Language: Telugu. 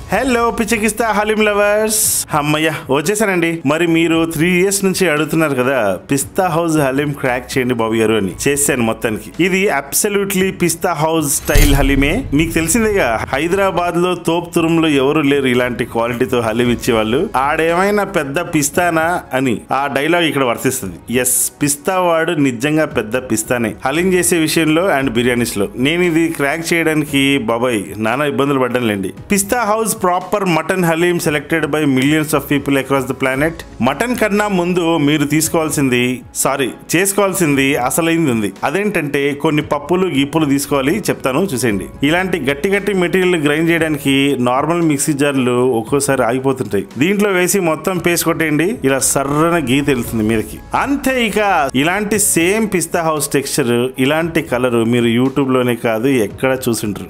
హలో పిచ్చకిస్తా హలీం లవర్స్ అమ్మయ్య వచ్చేసానండి మరి మీరు త్రీ ఇయర్స్ నుంచి అడుగుతున్నారు కదా పిస్తా హౌస్ హలీం క్రాక్ చేయండి బాబు గారు అని చేశాను మొత్తానికి ఇది అబ్సల్యూట్లీ పిస్తా హౌస్ స్టైల్ హలీమే మీకు తెలిసిందేగా హైదరాబాద్ లో తోప్ తురుములో ఎవరు లేరు ఇలాంటి క్వాలిటీతో హలీం ఇచ్చేవాళ్ళు ఆడేమైనా పెద్ద పిస్తానా అని ఆ డైలాగ్ ఇక్కడ వర్తిస్తుంది ఎస్ పిస్తా వాడు నిజంగా పెద్ద పిస్తానే హలీం చేసే విషయంలో అండ్ బిర్యానీస్ లో నేను ఇది క్రాక్ చేయడానికి బాబాయ్ నానా ఇబ్బందులు పడ్డానులేండి Pista House proper mutton haleem selected by millions of people across the planet mutton కన్నా ముందు మీరు తీసుకోవాల్సింది సారీ చేసుకోవాల్సింది అసలైంది ఉంది అదేంటంటే కొన్ని పప్పులు గిప్పులు తీసుకోవాలి చెప్తాను చూసేయండి ఇలాంటి గట్టి గట్టి మెటీరియల్ గ్రైండ్ చేయడానికి నార్మల్ మిక్సీ జార్లు ఒక్కోసారి ఆగిపోతుంటాయి దీంట్లో వేసి మొత్తం పేస్ట్ కొట్టేయండి ఇలా సర్రన గీ తెలుస్తుంది మీదకి అంతే ఇక ఇలాంటి సేమ్ పిస్తా హౌస్ టెక్స్చర్ ఇలాంటి కలర్ మీరు యూట్యూబ్ లోనే కాదు ఎక్కడ చూసింటారు